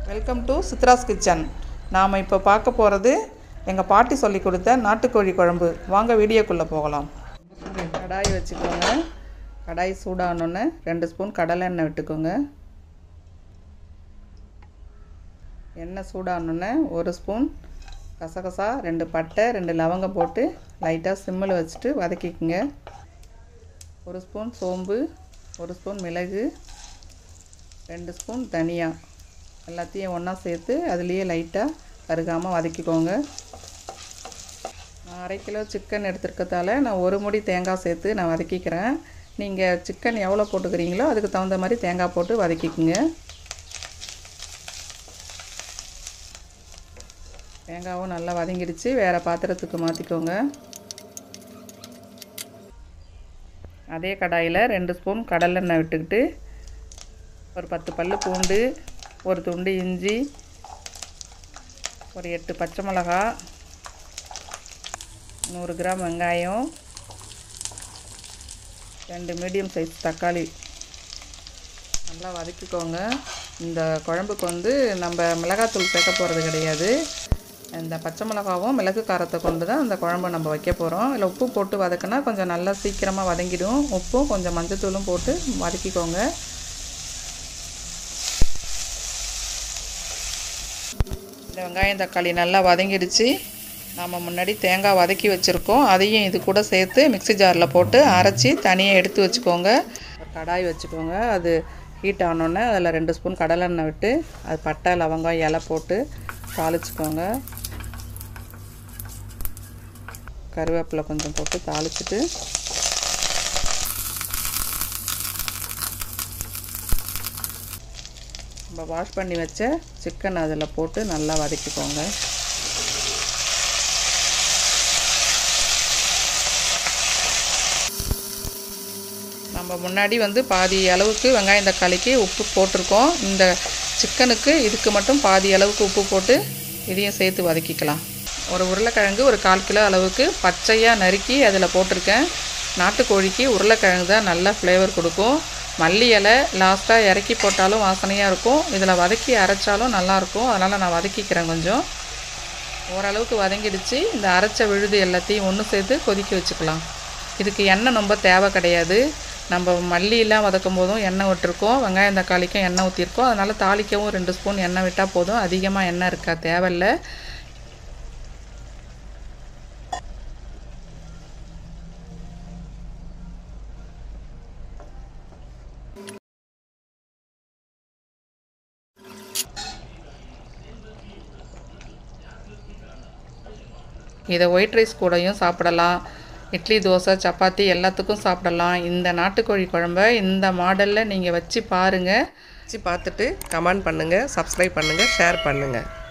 welcome to Chitra's kitchen நாம் இப்போ பார்க்க போகிறது எங்கள் பாட்டி சொல்லி கொடுத்த நாட்டுக்கோழி குழம்பு வாங்க வீடியோக்குள்ளே போகலாம் கடாய் வச்சுக்கோங்க கடாய் சூடானோன்னே ரெண்டு ஸ்பூன் கடலை எண்ணெய் விட்டுக்கோங்க எண்ணெய் சூடானோன்னே ஒரு ஸ்பூன் கசகசா ரெண்டு பட்டை ரெண்டு லவங்கம் போட்டு லைட்டாக சிம்மில் வச்சுட்டு வதக்கிக்கோங்க ஒரு ஸ்பூன் சோம்பு ஒரு ஸ்பூன் மிளகு ரெண்டு ஸ்பூன் தனியா எல்லாத்தையும் ஒன்றா சேர்த்து அதுலேயே லைட்டாக கருகாமல் வதக்கிக்கோங்க நான் அரை கிலோ சிக்கன் எடுத்துருக்கதால நான் ஒரு முடி தேங்காய் சேர்த்து நான் வதக்கிக்கிறேன் நீங்கள் சிக்கன் எவ்வளோ போட்டுக்கிறீங்களோ அதுக்கு தகுந்த மாதிரி தேங்காய் போட்டு வதக்கிக்குங்க தேங்காவும் நல்லா வதங்கிடுச்சு வேறு பாத்திரத்துக்கு மாற்றிக்கோங்க அதே கடாயில் ரெண்டு ஸ்பூன் கடலெண்ணெய் விட்டுக்கிட்டு ஒரு பத்து பல் பூண்டு ஒரு துண்டு இஞ்சி ஒரு எட்டு பச்சை மிளகா நூறு கிராம் வெங்காயம் ரெண்டு மீடியம் சைஸ் தக்காளி நல்லா வதக்கிக்கோங்க இந்த குழம்புக்கு வந்து நம்ம மிளகாத்தூள் சேர்க்க போகிறது கிடையாது இந்த பச்சை மிளகாவும் மிளகு காரத்தை கொண்டு தான் அந்த குழம்பு நம்ம வைக்க போகிறோம் இல்லை உப்பு போட்டு வதக்கினா கொஞ்சம் நல்லா சீக்கிரமாக வதங்கிடும் உப்பும் கொஞ்சம் மஞ்சத்தூளும் போட்டு வதக்கிக்கோங்க இந்த வெங்காயம் தக்காளி நல்லா வதங்கிடுச்சு நம்ம முன்னாடி தேங்காய் வதக்கி வச்சுருக்கோம் அதையும் இது கூட சேர்த்து மிக்ஸி ஜாரில் போட்டு அரைச்சி தனியாக எடுத்து வச்சுக்கோங்க ஒரு கடாய் வச்சுக்கோங்க அது ஹீட் ஆனோடனே அதில் ரெண்டு ஸ்பூன் கடலெண்ணெய் விட்டு அது பட்டை லவங்கம் இலை போட்டு தாளிச்சுக்கோங்க கருவேப்பிலை கொஞ்சம் போட்டு தாளிச்சிட்டு நம்ம வாஷ் பண்ணி வச்ச சிக்கன் அதில் போட்டு நல்லா வதக்கிக்கோங்க நம்ம முன்னாடி வந்து பாதி அளவுக்கு வெங்காயம் தக்காளிக்கு உப்பு போட்டிருக்கோம் இந்த சிக்கனுக்கு இதுக்கு மட்டும் பாதி அளவுக்கு உப்பு போட்டு இதையும் சேர்த்து வதக்கிக்கலாம் ஒரு உருளைக்கிழங்கு ஒரு கால் கிலோ அளவுக்கு பச்சையாக நறுக்கி அதில் போட்டிருக்கேன் நாட்டுக்கோழிக்கு உருளைக்கிழங்கு தான் நல்லா ஃப்ளேவர் கொடுக்கும் மல்லி இலை லாஸ்ட்டாக இறக்கி போட்டாலும் வாசனையாக இருக்கும் இதில் வதக்கி அரைச்சாலும் நல்லாயிருக்கும் அதனால் நான் வதக்கிக்கிறேன் கொஞ்சம் ஓரளவுக்கு வதங்கிடுச்சு இந்த அரைச்ச விழுது எல்லாத்தையும் ஒன்று சேர்த்து கொதிக்க வச்சுக்கலாம் இதுக்கு எண்ணெய் ரொம்ப தேவை கிடையாது நம்ம மல்லியெல்லாம் வதக்கும் போதும் எண்ணெய் விட்டுருக்கோம் வெங்காயம் தக்காளிக்கும் எண்ணெய் ஊற்றிருக்கோம் அதனால் தாளிக்கவும் ரெண்டு ஸ்பூன் எண்ணெய் விட்டால் போதும் அதிகமாக எண்ணெய் இருக்கா தேவையில்லை இதை ஒயிட் ரைஸ் கூடயும் சாப்பிடலாம் இட்லி தோசை சப்பாத்தி எல்லாத்துக்கும் சாப்பிடலாம் இந்த நாட்டுக்கோழி குழம்ப இந்த மாடலில் நீங்கள் வச்சு பாருங்கள் வச்சு பார்த்துட்டு கமெண்ட் பண்ணுங்கள் சப்ஸ்கிரைப் பண்ணுங்கள் ஷேர் பண்ணுங்கள்